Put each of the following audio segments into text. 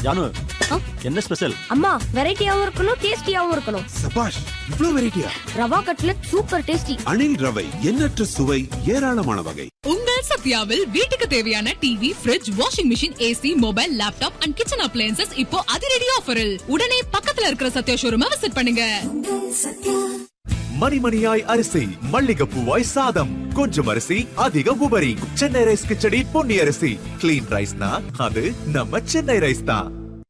ஜானு ஆ? என்ன ஸ்பெஷல் அம்மா வெரைட்டியாவும் இருக்கணும் டேஸ்டியாவும் இருக்கணும் சபாஷ் இவ்ளோ வெரைட்டியா rava cutlet super tasty Anil ரவை எண்ணற்ற சுவை ஏராளமான வகை உங்கள் சத்யாவில் வீட்டுக்கு தேவையான TV fridge washing machine AC mobile laptop and kitchen appliances இப்போ அதிரடி ஆஃபரில் உடனே பக்கத்துல இருக்கிற சத்யா ஷோரூமை விசிட் பண்ணுங்க மணிமணியாய் அரிசி மல்லிகைப்பூவாய் சாதம் கொஞ்சம் அரிசி அதிக உபரி சென்னை ரைஸ் கிச்சடி பொன்னி அரிசி கிளீன் ரைஸ்னா அது நம்ம சென்னை ரைஸ் தான்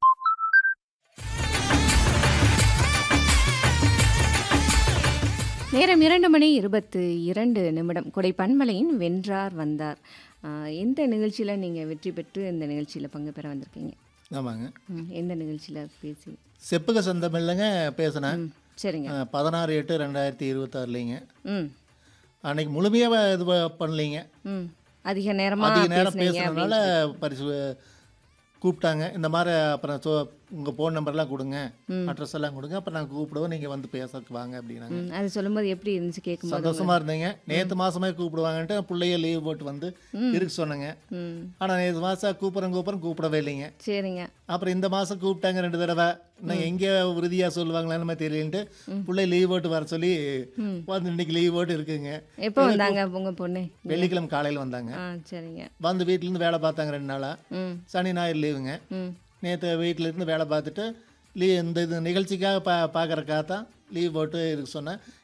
நேரம் இரண்டு மணி இருபத்து இரண்டு நிமிடம் கொடை பண்பலையின் வென்றார் வந்தார் ஆஹ் எந்த நிகழ்ச்சியில் நீங்கள் வெற்றி பெற்று இந்த நிகழ்ச்சியில் பங்கு பெற வந்திருக்கீங்க ஆமாங்க ம், எந்த நிகழ்ச்சியில் பேசி செப்புக சந்தம் இல்லைங்க பேசினேன் ம் சரிங்க அஹ், பதினாறு எட்டு ரெண்டாயிரத்தி இருபத்தாறுலைங்க ம் அன்னைக்கு முழுமையாக இது ப- பண்ணலைங்க ம் அதிக நேரமாக அதிக நேரம் பேசுனீங்க பேசுனதுனால பரிசு கூப்பிட்டாங்க இந்த மாதிரி அப்புறம் சொ உங்கள் ஃபோன் நம்பர்லாம் கொடுங்க அட்ரஸ் எல்லாம் கொடுங்க அப்புறம் நான் கூப்பிடுவோம் நீங்கள் வந்து பேசறதுக்கு வாங்க அப்படின்னாங்க ம், அது சொல்லும்போது எப்படி இருந்துச்சு கேட்கும்போது சந்தோஷமா இருந்தீங்க நேற்று மாசமே கூப்பிடுவாங்கன்ட்டு பிள்ளைய லீவ் போட்டு வந்து இருக்க சொன்னேங்க ம் ஆனால் நேற்று மாதம் கூப்பிட்றேன் கூப்பிட்றேன் கூப்பிடவே இல்லைங்க சரிங்க அப்புறம் இந்த மாதம் கூப்பிட்டாங்க ரெண்டு தடவை நான் எங்கே உறுதியாக சொல்லுவாங்களான்னு நம்ம தெரியலன்ட்டு பிள்ளை லீவ் போட்டு வர சொல்லி வந்து இன்னைக்கு லீவ் போட்டு இருக்குங்க எப்போ வந்தாங்க உங்கள் பொண்ணு வெள்ளிக்கிழமை காலையில் வந்தாங்க ஆ சரிங்க வந்து வீட்டிலேருந்து வேலை பார்த்தாங்க ரெண்டு நாளாக ம் சனி ஞாயிறு லீவுங்க ம் நேற்று வீட்டில் இருந்து வேலை பார்த்துட்டு லீவ் இந்த இது நிகழ்ச்சிக்காக பா பார்க்குறக்காக தான் லீவ் போட்டு இருக்க சொன்னேன்